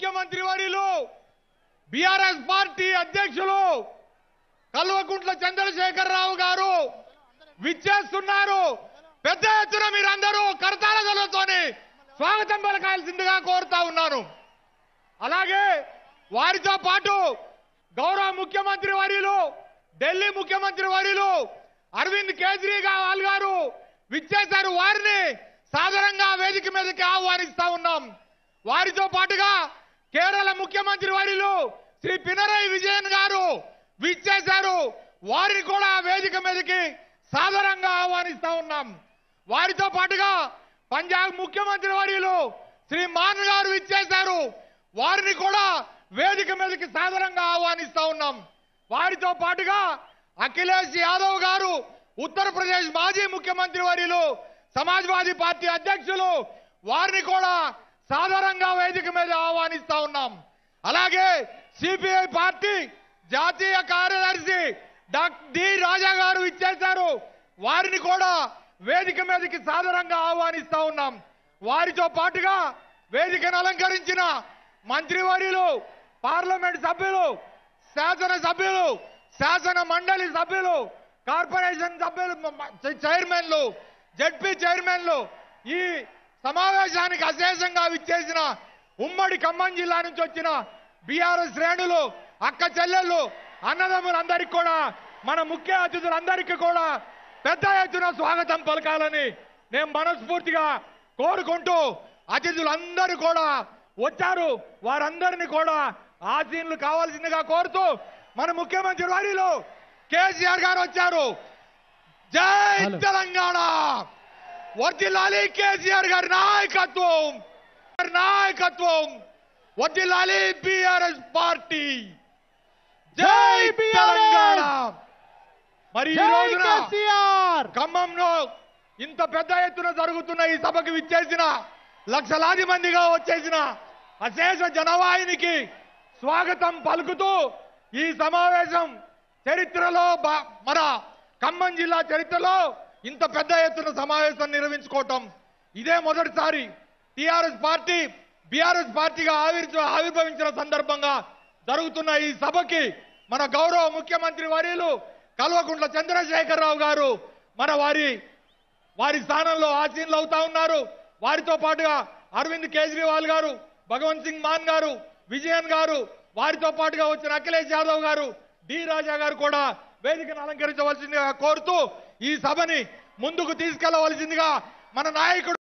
ముఖ్యమంత్రి వర్యులు BRS party అధ్యక్షులు కల్వకుంట్ల చంద్రశేఖరరావు గారు విచ్చేస్తున్నారు పెద్ద ఎత్తున మీరందరూ కరతాళ గలతోని స్వాగతం పలకాల్సిందిగా కోరుతా ఉన్నాను అలాగే వారితో పాటు గౌరవ ముఖ్యమంత్రి వర్యులు ఢిల్లీ ముఖ్యమంత్రి వర్యులు అరవింద్ కేజ్రీవాల్ గారు విచ్చేశారు వారిని సాధారణంగా వేదిక మీదకి ఆహ్వానిస్తా ఉన్నాం వారితో పాటుగా కేరళ ముఖ్యమంత్రి వర్యులు శ్రీ పినరయ్ విజయన్ గారు విచ్చేశారు వారిని కూడా వేదిక మీదకి సాధారణంగా ఆహ్వానిస్తా ఉన్నాం వారితో పాటుగా పంజాబ్ ముఖ్యమంత్రి వర్యులు శ్రీ మాన్ గారు విచ్చేశారు వారిని కూడా వేదిక మీదకి సాధారణంగా ఆహ్వానిస్తా ఉన్నాం వారితో పాటుగా అఖిలేష్ యాదవ్ గారు ఉత్తరప్రదేశ్ మాజీ ముఖ్యమంత్రి వర్యులు సమాజ్వాదీ పార్టీ అధ్యక్షులు వారిని కూడా సాధారణంగా వేదిక మీద ఆహ్వానిస్తా ఉన్నాం అలాగే సిపిఐ పార్టీ జాతీయ కార్యదర్శి డాక్టర్ డి రాజా గారు ఇచ్చేశారు వారిని కూడా వేదిక మీదకి సాధారణంగా ఆహ్వానిస్తా ఉన్నాం వారితో పాటుగా వేదికను అలంకరించిన మంత్రివర్యులు పార్లమెంట్ సభ్యులు శాసన సభ్యులు శాసన మండలి సభ్యులు కార్పొరేషన్ సభ్యులు మ- మ- చైర్మన్లు జడ్పీ చైర్మన్లు ఈ సమావేశానికి అశేషంగా విచ్చేసిన ఉమ్మడి ఖమ్మం జిల్లా నుంచి వచ్చిన బీఆర్ఎస్ శ్రేణులు అక్క చెల్లెళ్ళు అన్నదమ్ములందరికీ కూడా మన ముఖ్య అతిథులందరికీ కూడా పెద్ద ఎత్తున స్వాగతం పలకాలని నేను మనస్ఫూర్తిగా కోరుకుంటూ అతిథులందరూ కూడా వచ్చారు వారందరినీ కూడా ఆశీనులు కావాల్సిందిగా కోరుతూ మన ముఖ్యమంత్రి వారిలో కేసీఆర్ గారు వచ్చారు జై హలో. తెలంగాణ వర్దిల్లాలి కేసీఆర్ గారి నాయకత్వం గారి నాయకత్వం వర్దిల్లాలి బీఆర్ఎస్ పార్టీ జై జై BRS. తెలంగాణ మరి ఈ జై రోజున కేసీఆర్ ఖమ్మంలో ఇంత పెద్ద ఎత్తున జరుగుతున్న ఈ సభకు విచ్చేసిన లక్షలాది మందిగా వచ్చేసిన అశేష జనవాహినికి స్వాగతం పలుకుతూ ఈ సమావేశం చరిత్రలో బా- మన ఖమ్మం జిల్లా చరిత్రలో ఇంత పెద్ద ఎత్తున సమావేశం నిర్వహించుకోవటం ఇదే మొదటిసారి టిఆర్ఎస్ పార్టీ బీఆర్ఎస్ పార్టీగా ఆవిర్చ ఆవిర్భవించిన సందర్భంగా జరుగుతున్న ఈ సభకి మన గౌరవ ముఖ్యమంత్రి వర్యులు కల్వకుంట్ల చంద్రశేఖరరావు గారు మన వారి వారి స్థానంలో ఆసీనులు అవుతా ఉన్నారు వారితో పాటుగా అరవింద్ కేజ్రీవాల్ గారు భగవంత్ సింగ్ మాన్ గారు విజయన్ గారు వారితో పాటుగా వచ్చిన అఖిలేష్ యాదవ్ గారు డి రాజా గారు కూడా వేదికను అలంకరించవలసిందిగా కోరుతూ ఈ సభని ముందుకు తీసుకెళ్లవలసిందిగా మన నాయకుడు